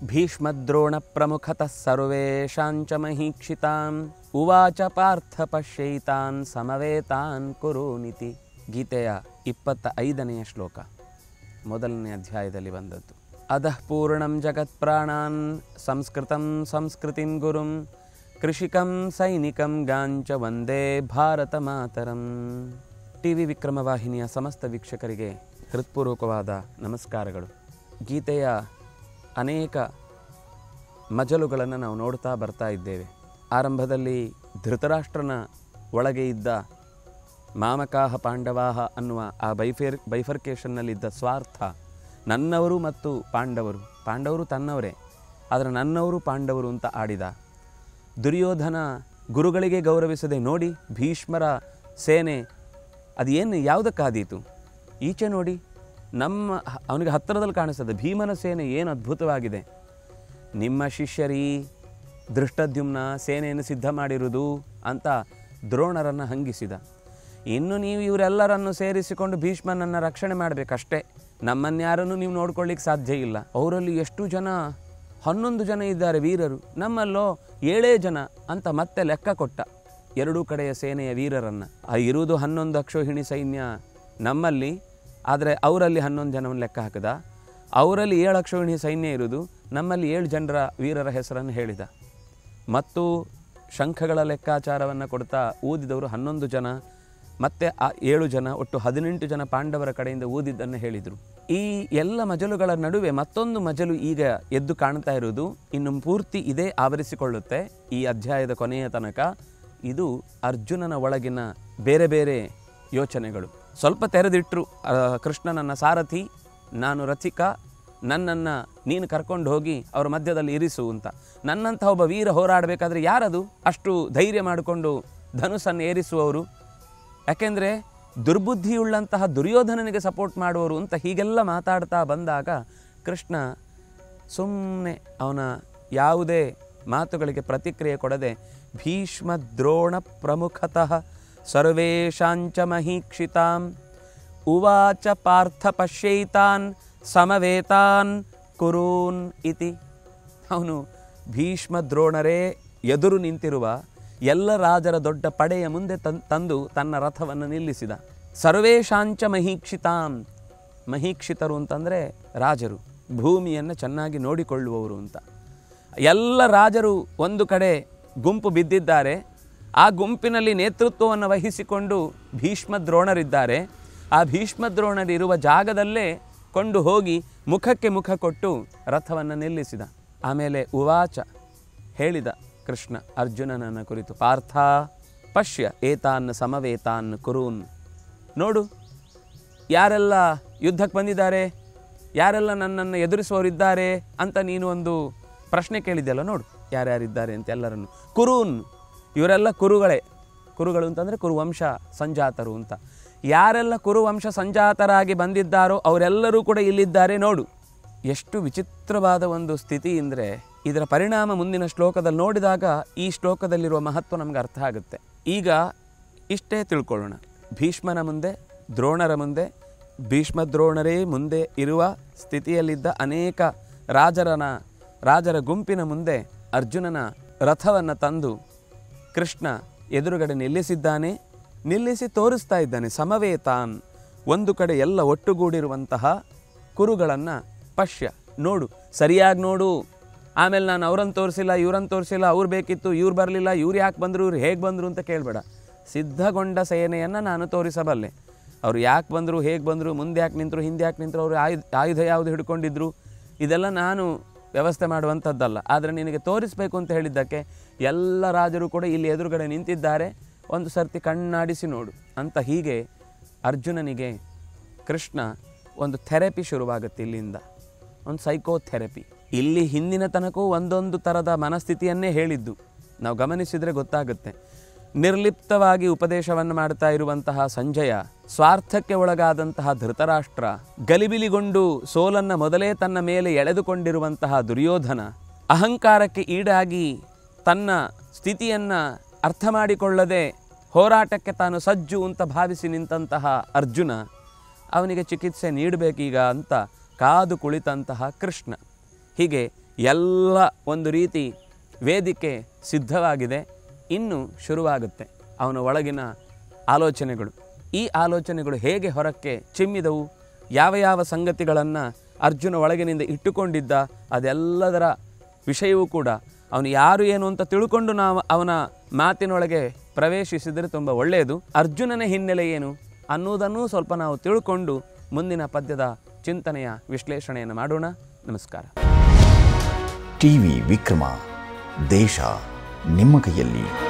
ಭೀಷ್ಮದ್ರೋಣಪ್ರಮುಖತಃ ಸರ್ವೇಷಾಂಚ ಮಹೀಕ್ಷಿತಾಂ ಉವಾಚ ಪಾರ್ಥ ಪಶ್ಯೈತಾನ್ ಸಮವೇತಾನ್ ಕುರುನಿತಿ ಗೀತೆಯ ಇಪ್ಪತ್ತ ಐದನೆಯ ಶ್ಲೋಕ ಮೊದಲನೇ ಅಧ್ಯಾಯದಲ್ಲಿ ಬಂದದ್ದು ಅಧಃ ಪೂರ್ಣಂ ಜಗತ್ ಪ್ರಾಣಾನ್ ಸಂಸ್ಕೃತಂ ಸಂಸ್ಕೃತಿಂ ಗುರುಂ ಕೃಷಿಕಂ ಸೈನಿಕಂ ಗಾಂಚ ವಂದೇ ಭಾರತ ಮಾತರಂ ಟಿ ವಿ ವಿಕ್ರಮ ವಾಹಿನಿಯ ಸಮಸ್ತ ವೀಕ್ಷಕರಿಗೆ ಹೃತ್ಪೂರ್ವಕವಾದ ನಮಸ್ಕಾರಗಳು ಗೀತೆಯ ಅನೇಕ ಮಜಲುಗಳನ್ನು ನಾವು ನೋಡ್ತಾ ಬರ್ತಾ ಇದ್ದೇವೆ ಆರಂಭದಲ್ಲಿ ಧೃತರಾಷ್ಟ್ರನ ಒಳಗೆ ಇದ್ದ ಮಾಮಕಾಹ ಪಾಂಡವಾಹ ಅನ್ನುವ ಆ ಬೈಫೇರ್ ಬೈಫರ್ಕೇಷನ್ನಲ್ಲಿದ್ದ ಸ್ವಾರ್ಥ ನನ್ನವರು ಮತ್ತು ಪಾಂಡವರು ಪಾಂಡವರು ತನ್ನವರೇ ಆದರೆ ನನ್ನವರು ಪಾಂಡವರು ಅಂತ ಆಡಿದ ದುರ್ಯೋಧನ ಗುರುಗಳಿಗೆ ಗೌರವಿಸದೆ ನೋಡಿ ಭೀಷ್ಮರ ಸೇನೆ ಅದೇನು ಯಾವುದಕ್ಕಾದೀತು ಈಚೆ ನೋಡಿ ನಮ್ಮ ಅವನಿಗೆ ಹತ್ತಿರದಲ್ಲಿ ಕಾಣಿಸ್ತದೆ ಭೀಮನ ಸೇನೆ ಏನು ಅದ್ಭುತವಾಗಿದೆ ನಿಮ್ಮ ಶಿಷ್ಯರೀ ದೃಷ್ಟದ್ಯುಮ್ನ ಸೇನೆಯನ್ನು ಸಿದ್ಧ ಮಾಡಿರುವುದು ಅಂತ ದ್ರೋಣರನ್ನು ಹಂಗಿಸಿದ ಇನ್ನು ನೀವು ಇವರೆಲ್ಲರನ್ನು ಸೇರಿಸಿಕೊಂಡು ಭೀಷ್ಮನನ್ನು ರಕ್ಷಣೆ ಮಾಡಬೇಕಷ್ಟೇ ನಮ್ಮನ್ಯಾರನ್ನು ನೀವು ನೋಡ್ಕೊಳ್ಳಿಕ್ಕೆ ಸಾಧ್ಯ ಇಲ್ಲ ಅವರಲ್ಲಿ ಎಷ್ಟು ಜನ ಹನ್ನೊಂದು ಜನ ಇದ್ದಾರೆ ವೀರರು ನಮ್ಮಲ್ಲೋ ಏಳೇ ಜನ ಅಂತ ಮತ್ತೆ ಲೆಕ್ಕ ಕೊಟ್ಟ ಎರಡೂ ಕಡೆಯ ಸೇನೆಯ ವೀರರನ್ನು ಆ ಇರುವುದು ಹನ್ನೊಂದು ಅಕ್ಷೋಹಿಣಿ ಸೈನ್ಯ ನಮ್ಮಲ್ಲಿ ಆದರೆ ಅವರಲ್ಲಿ ಹನ್ನೊಂದು ಜನವನ್ನು ಲೆಕ್ಕ ಹಾಕಿದ ಅವರಲ್ಲಿ ಏಳು ಅಕ್ಷೋಹಿಣಿ ಸೈನ್ಯ ಇರುವುದು ನಮ್ಮಲ್ಲಿ ಏಳು ಜನರ ವೀರರ ಹೆಸರನ್ನು ಹೇಳಿದ ಮತ್ತು ಶಂಖಗಳ ಲೆಕ್ಕಾಚಾರವನ್ನು ಕೊಡ್ತಾ ಊದಿದವರು ಹನ್ನೊಂದು ಜನ ಮತ್ತೆ ಆ ಏಳು ಜನ ಒಟ್ಟು ಹದಿನೆಂಟು ಜನ ಪಾಂಡವರ ಕಡೆಯಿಂದ ಊದಿದ್ದನ್ನು ಹೇಳಿದರು ಈ ಎಲ್ಲ ಮಜಲುಗಳ ನಡುವೆ ಮತ್ತೊಂದು ಮಜಲು ಈಗ ಎದ್ದು ಕಾಣ್ತಾ ಇರುವುದು ಇನ್ನು ಪೂರ್ತಿ ಇದೇ ಆವರಿಸಿಕೊಳ್ಳುತ್ತೆ ಈ ಅಧ್ಯಾಯದ ಕೊನೆಯ ತನಕ ಇದು ಅರ್ಜುನನ ಒಳಗಿನ ಬೇರೆ ಬೇರೆ ಯೋಚನೆಗಳು ಸ್ವಲ್ಪ ತೆರೆದಿಟ್ಟರು ಆ, ಕೃಷ್ಣನನ್ನ ಸಾರಥಿ ನಾನು ರಥಿಕ ನನ್ನನ್ನು ನೀನು ಕರ್ಕೊಂಡು ಹೋಗಿ ಅವರ ಮಧ್ಯದಲ್ಲಿ ಇರಿಸು ಅಂತ ನನ್ನಂಥ ಒಬ್ಬ ವೀರ ಹೋರಾಡಬೇಕಾದ್ರೆ ಯಾರದು ಅಷ್ಟು ಧೈರ್ಯ ಮಾಡಿಕೊಂಡು ಧನುಸ್ಸನ್ನು ಏರಿಸುವವರು ಯಾಕೆಂದರೆ ದುರ್ಬುದ್ಧಿಯುಳ್ಳಂತಹ ದುರ್ಯೋಧನನಿಗೆ ಸಪೋರ್ಟ್ ಮಾಡುವವರು ಅಂತ ಹೀಗೆಲ್ಲ ಮಾತಾಡ್ತಾ ಬಂದಾಗ ಕೃಷ್ಣ ಸುಮ್ಮನೆ ಅವನ ಯಾವುದೇ ಮಾತುಗಳಿಗೆ ಪ್ರತಿಕ್ರಿಯೆ ಕೊಡದೆ ಭೀಷ್ಮ ದ್ರೋಣ ಪ್ರಮುಖತಃ ಸರ್ವೇಷಾಂಚ ಮಹೀಕ್ಷಿತಾಂ ಉವಾಚ ಪಾರ್ಥ ಪಶ್ಯೈತಾನ್ ಸಮವೇತಾನ್ ಕುರೂನ್ ಇತಿ ಅವನು ಭೀಷ್ಮ ದ್ರೋಣರೇ ಎದುರು ನಿಂತಿರುವ ಎಲ್ಲ ರಾಜರ ದೊಡ್ಡ ಪಡೆಯ ಮುಂದೆ ತನ್ ತಂದು ತನ್ನ ರಥವನ್ನು ನಿಲ್ಲಿಸಿದ ಸರ್ವೇಶಾಂಚ ಮಹೀಕ್ಷಿತಾಂ ಮಹೀಕ್ಷಿತರು ಅಂತಂದರೆ ರಾಜರು ಭೂಮಿಯನ್ನು ಚೆನ್ನಾಗಿ ನೋಡಿಕೊಳ್ಳುವವರು ಅಂತ ಎಲ್ಲ ರಾಜರು ಒಂದು ಕಡೆ ಗುಂಪು ಬಿದ್ದಿದ್ದಾರೆ ಆ ಗುಂಪಿನಲ್ಲಿ ನೇತೃತ್ವವನ್ನು ವಹಿಸಿಕೊಂಡು ಭೀಷ್ಮ ದ್ರೋಣರಿದ್ದಾರೆ ಆ ಭೀಷ್ಮ ದ್ರೋಣರಿರುವ ಜಾಗದಲ್ಲೇ ಕೊಂಡು ಹೋಗಿ ಮುಖಕ್ಕೆ ಮುಖ ಕೊಟ್ಟು ರಥವನ್ನು ನಿಲ್ಲಿಸಿದ ಆಮೇಲೆ ಉವಾಚ ಹೇಳಿದ ಕೃಷ್ಣ ಅರ್ಜುನನನ್ನ ಕುರಿತು ಪಾರ್ಥ ಪಶ್ಯ ಏತಾನ್ ಸಮವೇತಾನ್ ಕುರೂನ್ ನೋಡು ಯಾರೆಲ್ಲ ಯುದ್ಧಕ್ಕೆ ಬಂದಿದ್ದಾರೆ ಯಾರೆಲ್ಲ ನನ್ನನ್ನು ಎದುರಿಸುವವರಿದ್ದಾರೆ ಅಂತ ನೀನು ಒಂದು ಪ್ರಶ್ನೆ ಕೇಳಿದ್ದೆಲ್ಲ ನೋಡು ಯಾರ್ಯಾರಿದ್ದಾರೆ ಅಂತ ಎಲ್ಲರನ್ನು ಕುರೂನ್ ಇವರೆಲ್ಲ ಕುರುಗಳೇ ಕುರುಗಳು ಅಂತಂದರೆ ಕುರುವಂಶ ಸಂಜಾತರು ಅಂತ ಯಾರೆಲ್ಲ ಕುರುವಂಶ ಸಂಜಾತರಾಗಿ ಬಂದಿದ್ದಾರೋ ಅವರೆಲ್ಲರೂ ಕೂಡ ಇಲ್ಲಿದ್ದಾರೆ ನೋಡು ಎಷ್ಟು ವಿಚಿತ್ರವಾದ ಒಂದು ಸ್ಥಿತಿ ಅಂದರೆ ಇದರ ಪರಿಣಾಮ ಮುಂದಿನ ಶ್ಲೋಕದಲ್ಲಿ ನೋಡಿದಾಗ ಈ ಶ್ಲೋಕದಲ್ಲಿರುವ ಮಹತ್ವ ನಮ್ಗೆ ಅರ್ಥ ಆಗುತ್ತೆ ಈಗ ಇಷ್ಟೇ ತಿಳ್ಕೊಳ್ಳೋಣ ಭೀಷ್ಮನ ಮುಂದೆ ದ್ರೋಣರ ಮುಂದೆ ಭೀಷ್ಮ ದ್ರೋಣರೇ ಮುಂದೆ ಇರುವ ಸ್ಥಿತಿಯಲ್ಲಿದ್ದ ಅನೇಕ ರಾಜರನ ರಾಜರ ಗುಂಪಿನ ಮುಂದೆ ಅರ್ಜುನನ ರಥವನ್ನು ತಂದು ಕೃಷ್ಣ ಎದುರುಗಡೆ ನಿಲ್ಲಿಸಿದ್ದಾನೆ ನಿಲ್ಲಿಸಿ ತೋರಿಸ್ತಾ ಇದ್ದಾನೆ ಸಮವೇತಾನ್ ಒಂದು ಕಡೆ ಎಲ್ಲ ಒಟ್ಟುಗೂಡಿರುವಂತಹ ಕುರುಗಳನ್ನು ಪಶ್ಯ ನೋಡು ಸರಿಯಾಗಿ ನೋಡು ಆಮೇಲೆ ನಾನು ಅವ್ರನ್ನ ತೋರಿಸಿಲ್ಲ ಇವ್ರನ್ನ ತೋರಿಸಿಲ್ಲ ಅವ್ರು ಬೇಕಿತ್ತು ಇವ್ರು ಬರಲಿಲ್ಲ ಇವ್ರು ಯಾಕೆ ಬಂದರು ಇವ್ರು ಹೇಗೆ ಬಂದರು ಅಂತ ಕೇಳಬೇಡ ಸಿದ್ಧಗೊಂಡ ಸೇನೆಯನ್ನು ನಾನು ತೋರಿಸಬಲ್ಲೆ ಅವ್ರು ಯಾಕೆ ಬಂದರು ಹೇಗೆ ಬಂದರು ಮುಂದೆ ಯಾಕೆ ನಿಂತರು ಹಿಂದೆ ಯಾಕೆ ನಿಂತರು ಅವರು ಆಯುಧ ಆಯುಧ ಯಾವುದು ಹಿಡ್ಕೊಂಡಿದ್ರು ಇದೆಲ್ಲ ನಾನು ವ್ಯವಸ್ಥೆ ಮಾಡುವಂಥದ್ದಲ್ಲ ಆದರೆ ನಿನಗೆ ತೋರಿಸಬೇಕು ಅಂತ ಹೇಳಿದ್ದಕ್ಕೆ ಎಲ್ಲ ರಾಜರು ಕೂಡ ಇಲ್ಲಿ ಎದುರುಗಡೆ ನಿಂತಿದ್ದಾರೆ ಒಂದು ಸರ್ತಿ ಕಣ್ಣಾಡಿಸಿ ನೋಡು ಅಂತ ಹೀಗೆ ಅರ್ಜುನನಿಗೆ ಕೃಷ್ಣ ಒಂದು ಥೆರಪಿ ಶುರುವಾಗುತ್ತೆ ಇಲ್ಲಿಂದ ಒಂದು ಸೈಕೋಥೆರಪಿ ಇಲ್ಲಿ ಹಿಂದಿನ ತನಕೂ ಒಂದೊಂದು ಥರದ ಮನಸ್ಥಿತಿಯನ್ನೇ ಹೇಳಿದ್ದು ನಾವು ಗಮನಿಸಿದರೆ ಗೊತ್ತಾಗುತ್ತೆ ನಿರ್ಲಿಪ್ತವಾಗಿ ಉಪದೇಶವನ್ನು ಮಾಡ್ತಾ ಇರುವಂತಹ ಸಂಜಯ ಸ್ವಾರ್ಥಕ್ಕೆ ಒಳಗಾದಂತಹ ಧೃತರಾಷ್ಟ್ರ ಗಲಿಬಿಲಿಗೊಂಡು ಸೋಲನ್ನ ಮೊದಲೇ ತನ್ನ ಮೇಲೆ ಎಳೆದುಕೊಂಡಿರುವಂತಹ ದುರ್ಯೋಧನ ಅಹಂಕಾರಕ್ಕೆ ಈಡಾಗಿ ತನ್ನ ಸ್ಥಿತಿಯನ್ನು ಅರ್ಥ ಮಾಡಿಕೊಳ್ಳದೆ ಹೋರಾಟಕ್ಕೆ ತಾನು ಸಜ್ಜು ಅಂತ ಭಾವಿಸಿ ನಿಂತಹ ಅರ್ಜುನ ಅವನಿಗೆ ಚಿಕಿತ್ಸೆ ನೀಡಬೇಕೀಗ ಅಂತ ಕಾದು ಕುಳಿತಂತಹ ಕೃಷ್ಣ ಹೀಗೆ ಎಲ್ಲ ಒಂದು ರೀತಿ ವೇದಿಕೆ ಸಿದ್ಧವಾಗಿದೆ ಇನ್ನು ಶುರುವಾಗುತ್ತೆ ಅವನ ಒಳಗಿನ ಆಲೋಚನೆಗಳು ಈ ಆಲೋಚನೆಗಳು ಹೇಗೆ ಹೊರಕ್ಕೆ ಚಿಮ್ಮಿದವು ಯಾವ ಯಾವ ಸಂಗತಿಗಳನ್ನು ಅರ್ಜುನ ಒಳಗಿನಿಂದ ಇಟ್ಟುಕೊಂಡಿದ್ದ ಅದೆಲ್ಲದರ ವಿಷಯವೂ ಕೂಡ ಅವನು ಯಾರು ಏನು ಅಂತ ತಿಳ್ಕೊಂಡು ನಾವು ಅವನ ಮಾತಿನೊಳಗೆ ಪ್ರವೇಶಿಸಿದರೆ ತುಂಬ ಒಳ್ಳೆಯದು ಅರ್ಜುನನ ಹಿನ್ನೆಲೆ ಏನು ಅನ್ನುವುದನ್ನೂ ಸ್ವಲ್ಪ ನಾವು ತಿಳ್ಕೊಂಡು ಮುಂದಿನ ಪದ್ಯದ ಚಿಂತನೆಯ ವಿಶ್ಲೇಷಣೆಯನ್ನು ಮಾಡೋಣ ನಮಸ್ಕಾರ ಟಿವಿ ವಿಕ್ರಮ ದೇಶ ನಿಮ್ಮ ಕೈಯಲ್ಲಿ